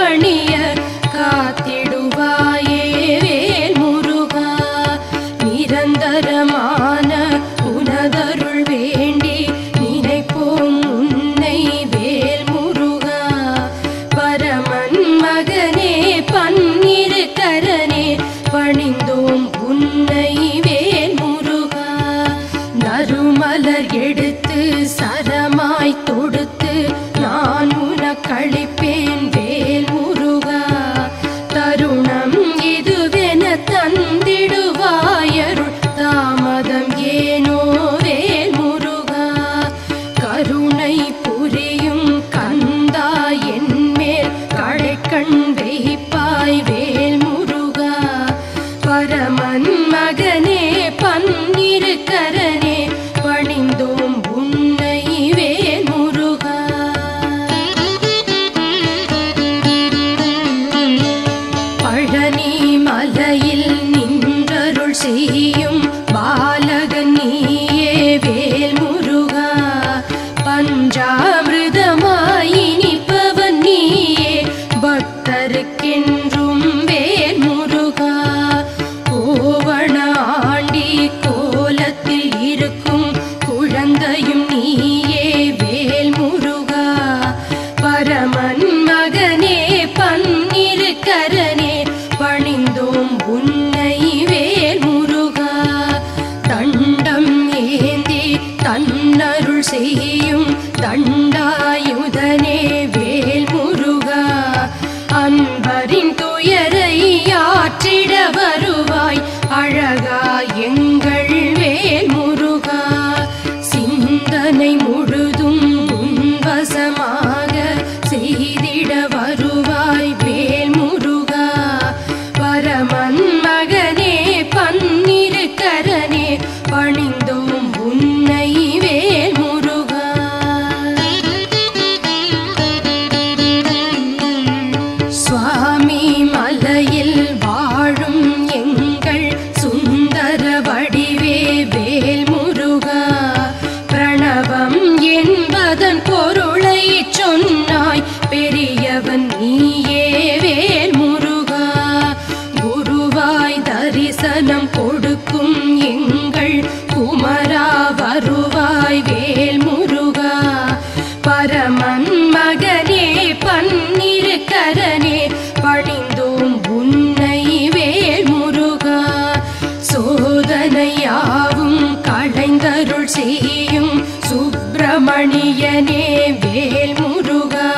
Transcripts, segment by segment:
பணிய காத்திடுவாயே வேல் முருகா நிரந்தரமான உனதருள் வேண்டி நினைப்போம் உன்னை வேல் முருகா பரமன் மகனே பன்னிரு கரனே பணிந்தோம் உன்னை வேல் முருகா நறுமலர் எடுத்து சரமாய் தொடுத்து நான் உனக்களிப்பேன் வேல் முருகா தருணம் இதுவென தந்திடுவாயருள் தாமதம் ஏனோ வேல் முருகா கருணை புரியும் கந்தா என் மேல் கழைக்கண் வைப்பாய் வேல் முருகா பரமன் மகனே பன்னிரு கரனே பணிந்தோம் உன்னை வேல் முருகா பழனி மலையில் நின்றருள் செய்யும் பாலகன் நீயே வேல் முருகா பஞ்சாமிருதமாய் இனிப்பவன் நீயே பக்தருக்கென்றும் வேல் முருகா கோவண ஆண்டி கோலத்தில் இருக்கும் குழந்தையும் நீயே வேல் முருகா பரமன் மகனே பன்னிரு கரனே பணிந்தோம் உன்னை வேல் முருகா தண்டம் ஏந்தி தன்னருள் செய்யும் தண்டாயுதனே வேல் முருகா அன்பரின் துயரை ஆற்றிட வருவாய் அழகா எங்கள் வேல் முருகா சிந்தனை முழுதும் உன்வசமாக செய்திட வருவாய் வேல் முருகா பரமன் மகனே பன்னிரு கரனே பணிந்தோம் உன்னை வேல் முருகா சுவாமி மலையில் வாழும் எங்கள் சுந்தர வடிவே வேல் முருகா பிரணவம் என்பதன் பொருளை சொன்னாய் பெரியவன் நீயே வேல் முருகா குருவாய் தரிசனம் கொடுக்கும் எங்கள் குமரா வருவாய் வேல் முருகா பரமன் மகனே பன்னிரு கரனே பணிந்தோம் உன்னை வேல் முருகா சோதனையாவும் களைந்தருள் செய்யும் சுப்பிரமணியனே வேல் முருகா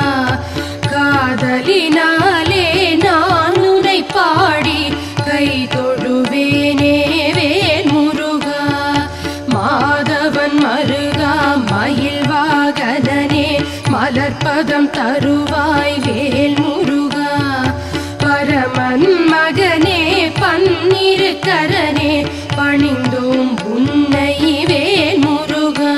காதலினாலே நான் உனை பாடி கை தொழுவேனே வேல் முருகா மாதவன் மருகா மயில் வாகனனே மலர்பதம் தருவாய் வேல் முருகா பரமன் மகனே பன்னிரு கரனே பணிந்தோம் உன்னை வேல் முருகா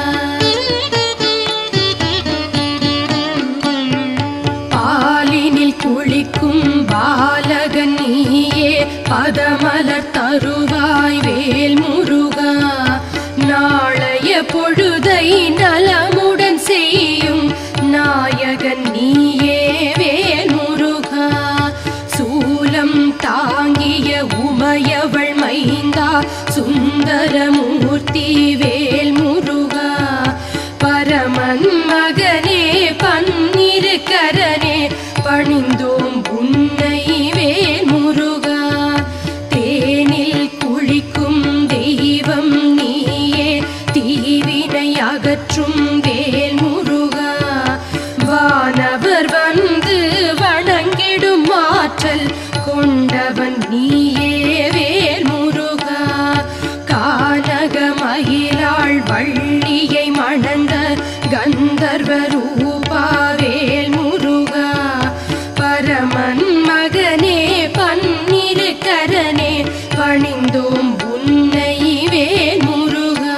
பாலினில் குளிக்கும் பாலகன் நீயே பதமலர் தருவாய் வேல் முருகா நாளைய பொழுதை நலமுடன் செய்யும் நாயகன் நீயே வேல் முருகா சூலம் தாங்கிய உமையவள் மைந்தா சுந்தரமூர்த்தி வேல் முருகா பரமன் மகனே பன்னிரு கரனே பணிந்தோம் உன்னை வேல் முருகா தேனில் குளிக்கும் தெய்வம் நீயே தீவினை அகற்றும் வேல் முருகா வானவர் வந்து வணங்கிடும் ஆற்றல் கொண்டவன் நீயே வேல் முருகா கானக மயிலாள் வள்ளியை மணந்த கந்தர்வ ரூபா வேல் முருகா பரமன் மகனே பன்னிரு கரனே பணிந்தோம் உன்னை வேல் முருகா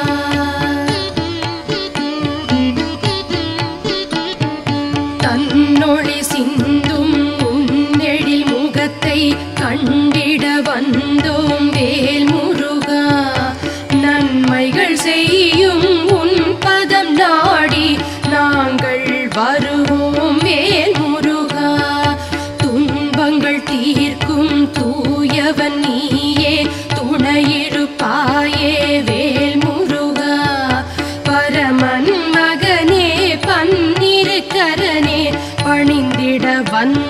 தன்னொளி சிந்தும் உன்னெழில் முகத்தை கண்டிட வந்தோம் வேல் முருகா நன்மைகள் செய்யும் உன் பதம் நாடி நாங்கள் வருவோம் வேல் முருகா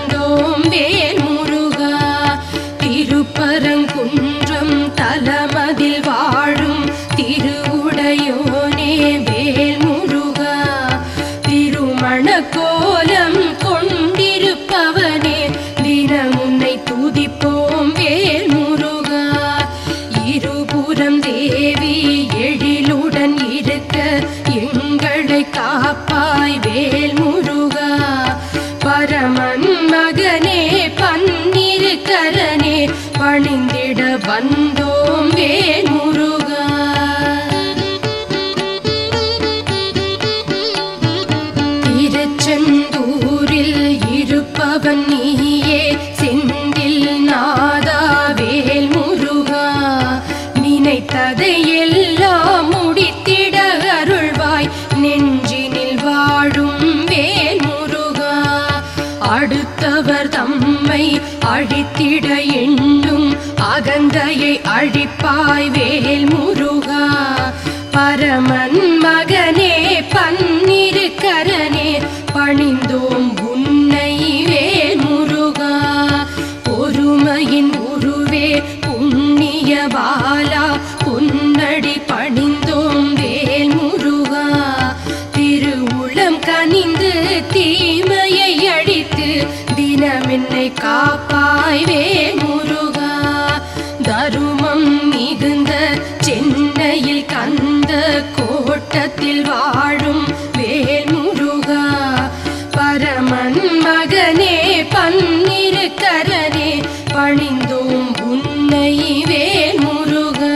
வந்தோம் வேல் முருகா திருப்பரங்குன்றம் தலமதில் வாழும் திருவுடையோனே வேல் முருகா திருமண கோலம் கொண்டிருப்பவனே தினமுன்னை துதிப்போம் வேல் முருகா இருபுறம் தேவி எழிலுடன் இருக்க எங்களை காப்பாய் வேல் முருகா பரமன் மகனே பன்னிரு கரனே பணிந்திட வந்தோம் வேல் முருகா திருச்செந்தூரில் இருப்பவன் நீயே செந்தில் நாதா வேல் முருகா நினைத்ததை எல்லாம் முடித்திட அருள்வாய் நெஞ்சினில் வாழும் வேல் முருகா அடுத்தவர் தம்மை அழித்திட எண்ணும் அகந்தையை அழிப்பாய் வேல் முருகா பரமன் மகனே பன்னிரு கரனே பணிந்தோம் உன்னை வேல் முருகா பொறுமையின் உருவே புண்ணிய பாலா உன்னடி பணிந்தோம் வேல் முருகா திருவுளம் கனிந்து தீமையை அழித்து தினம் என்னை காப்பாய் வேல் முருகா தருமம் மிகுந்த சென்னையில் கந்த கோட்டத்தில் வாழும் வேல் முருகா பரமன் மகனே பன்னிரு கரனே பணிந்தோம் உன்னை வேல் முருகா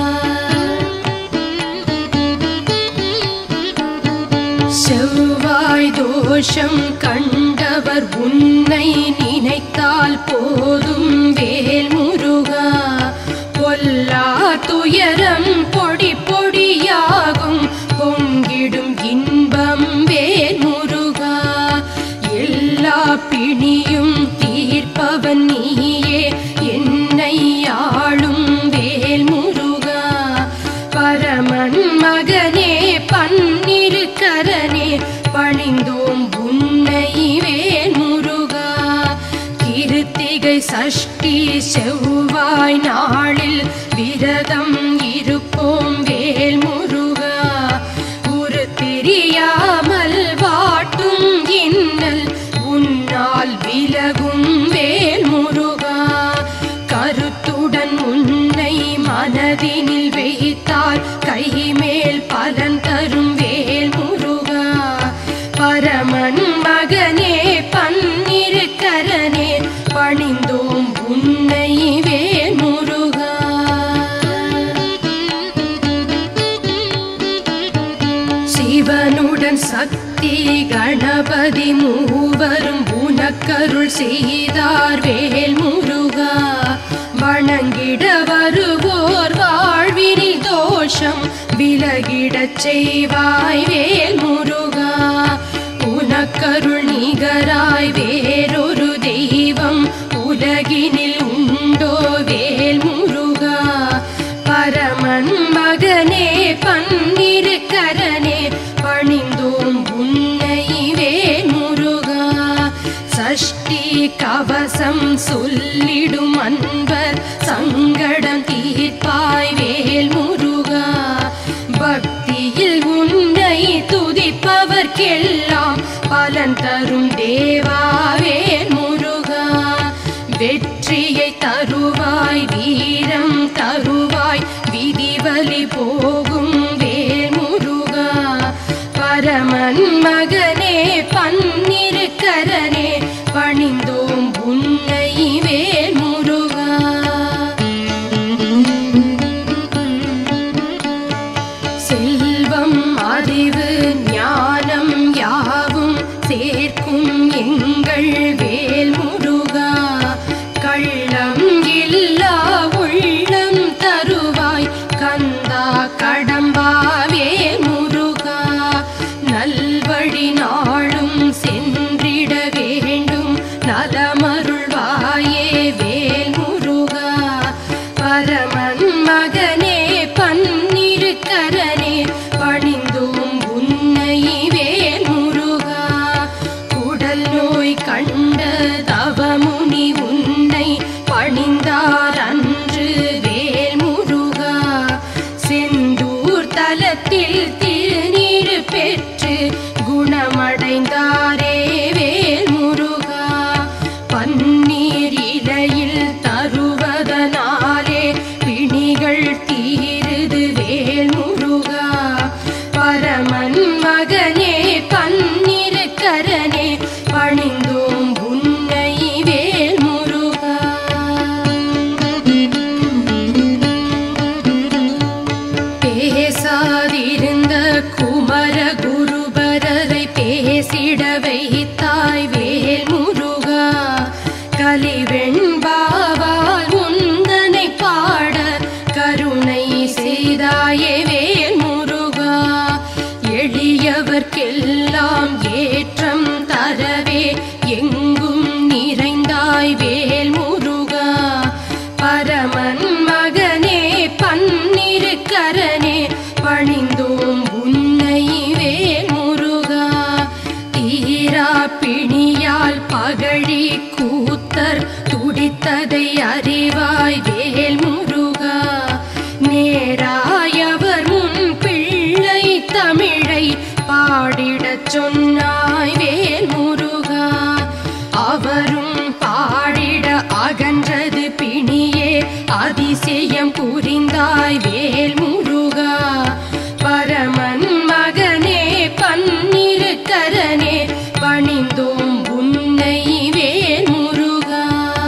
செவ்வாய் தோஷம் கண்டவர் உன்னை நினைத்தால் போதும் வேல் முருகா பொல்லா துயரம் பொடி பொடியாகும் பொங்கிடும் இன்பம் வேல் முருகா எல்லா பிணியும் தீர்ப்பவன் நீயே என்னை ஆளும் வேல் முருகா பரமன் மகனே பன்னிரு கரனே பணிந்தோம் உன்னை வேல் முருகா கிருத்திகை சஷ்டி செவ்வாய் நாளில் விரதம் இருப்போம் வேல் முருகா ஒரு தெரியாமல் வாட்டும் இன்னல் உன்னால் விலகும் வேல் முருகா கருத்துடன் உன்னை மனதினில் வைத்தால் கைமேல் பலன் தரும் வேல் முருகா பரமன் மகனே பன்னிரு கரனே பணிந்தோம் உன்னை வேல் முருகா சிவனுடன் சக்தி கணபதி மூவரும் உனக்கருள் செய்தார் வேல் முருகா வணங்கிட வருவோர் வாழ்வினில் தோஷம் விலகிடச் செய்வாய் வேல் முருகா உனக்கருள் நிகராய் வேறொரு தெய்வம் உலகினில் உண்டோ வேல் முருகா பரமன் மகனே பன்னிரு கரனே பணிந்தோம் உன்னை வேல் முருகா சஷ்டி கவசம் சொல்லிடும் அன்பர் சங்கடம் தீர்ப்பாய் வேல் முருகா பக்தியில் உன்னை துதிப்பவர்க்கெல்லாம் பலன் தரும் தேவா வேல் முருகா வெற்றியை தருவாய் வீரம் தருவாய் விதிவலி போகும் வேல் முருகா பரமன் மகனே பன்னிரு கரனே பணிந்தோம் உன்னை வேல் முருகா செல்வம் அறிவு ஞானம் யாவும் சேர்க்கும் எங்கள் வேல் முருகா கலிவெண்பாவால் உந்தனை பாட கருணை செய்தாயே வேல் முருகா எளியவர்க்கெல்லாம் ஏற்றம் தரவே எங்கும் நிறைந்தாய் வேல் முருகா பரமன் மகனே பன்னிரு கரனே பணிந்தோம் உன்னை வேல் முருகா தீரா பிணியால் பகழி கூத்தர் துடித்ததை அறிவாய் வேல் முருகா நேராயவர் முன் பிள்ளை தமிழை பாடிடச் சொன்னாய் வேல் முருகா அவரும் பாடிட அகன்றது பிணியே அதிசயம் புரிந்தாய் வேல் முருகா பரமன் மகனே பன்னிரு கரனே பணிந்தோம் உன்னை வேல் முருகா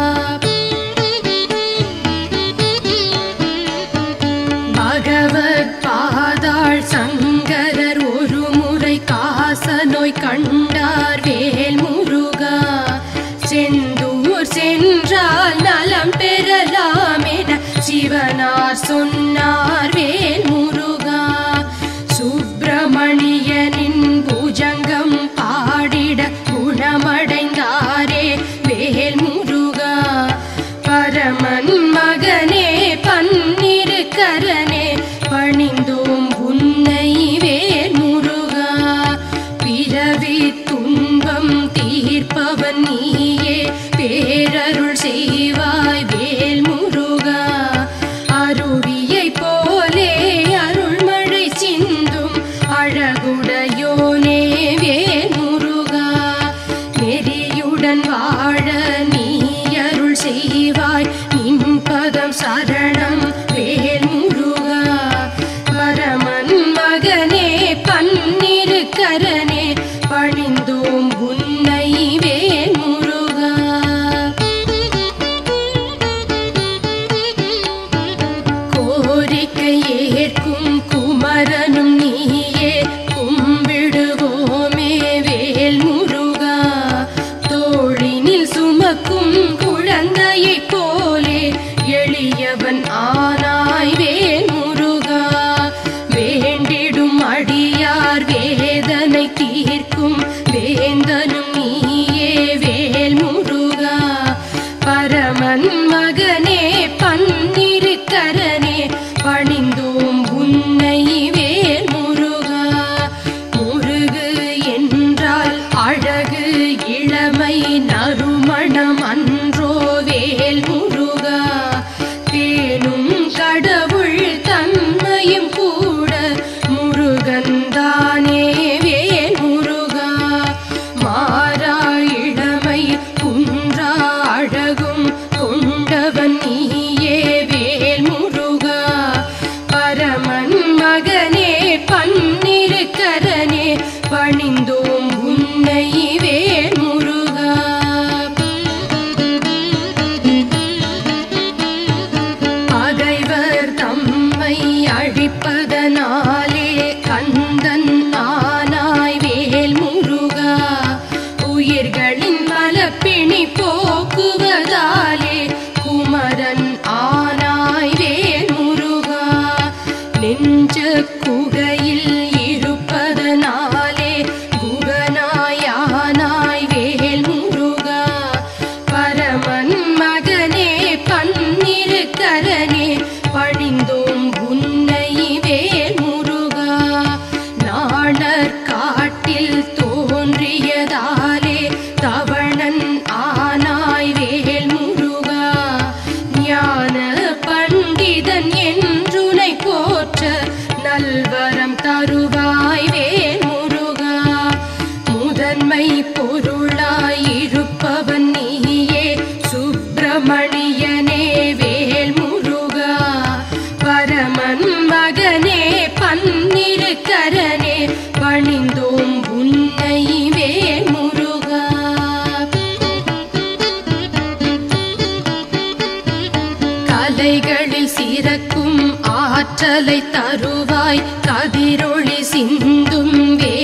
பகவத் பாதாள் சங்கரர் ஒரு முறை காச நோய் கண்டார் வேல் முருகா செந்தூர் சென்றால் நலம் பெறலாம் என சிவனார் சொன்னார் வேல் முருகா சுப்பிரமணியனின் பூஜங்கம் பாடிட குணமடைந்தாரே வேல் முருகா பரமன் மகனே பன்னிரு கரனே பணிந்தோம் உன்னை வேல் முருகா பிறவி துன்பம் தீர்ப்பவன் நீயே பேரருள் செய்வாய் வேல் முருகா அருவியை போலே அருள்மழை சிந்தும் அழகுடையோனே வேல் முருகா நெறியுடன் வாழ நீ அருள் செய்வாய் நின் பதம் சரணம் வேல் முருகா பரமன் மகனே பன்னிரு கரனே பணிந்தோம் உன்னை வேல் முருகா கோரிக்கை ஏற்கும் குமரனும் நீயே கும்பிடுவோமே வேல் முருகா தோழினில் சுமக்கும் குழந்தையைப் போலே எளியவன் ஆனாய் வேல் முருகா வேண்டிடும் அடியார் வேதனை தீர்க்கும் வேந்தனும் நீயே வேல் முருகா பரமன் மகனே பன்னிரு கரனே பணிந்தோம் உன்னை வேல் முருகா முருகு என்றால் அழகு இளமை நறுமணம் அன்றோ வேல் முருகா தேனும் கடவுள் தன்மையும் கூட முருகன்தானே வேல் முருகா மாறா இளமை குன்றா அழகும் கொண்டவன் நீயே வேல் முருகா பரமன் மகனே பன்னிரு கரனே பணிந்தோம் உன்னை வேல் முருகா பகைவர் தம்மை அழிப்பதனாலே கந்தன் ஆனாய் வேல் முருகா உயிர்களின் மலப்பிணி போக்குவதாலே குமரன் ஆனாய் வேல் முருகா நெஞ்ச குகையில் இருப்பதனாலே குகனாயானாய் வேல் முருகா பரமன் மகனே பன்னிரு கரனே பணிந்தோம் உன்னை வேல் முருகா நாணர் காட்டில் தோன்றியதாலே தவணன் ஆனாய் வேல் முருகா ஞான பண்டிதன் என்றுனை போற்ற நல்வரம் தருவாய் வேல் முருகா முதன்மை பொருளாய் இருப்பவன் நீயே சுப்பிரமணியனே வேல் முருகா பரமன் மகனே பன்னிரு கரனே பணிந்தோம் உன்னை வேல் முருகா கலைகளில் சிறக்கும் ஆற்றலை தருவாய் கதிரொளி சிந்தும் வே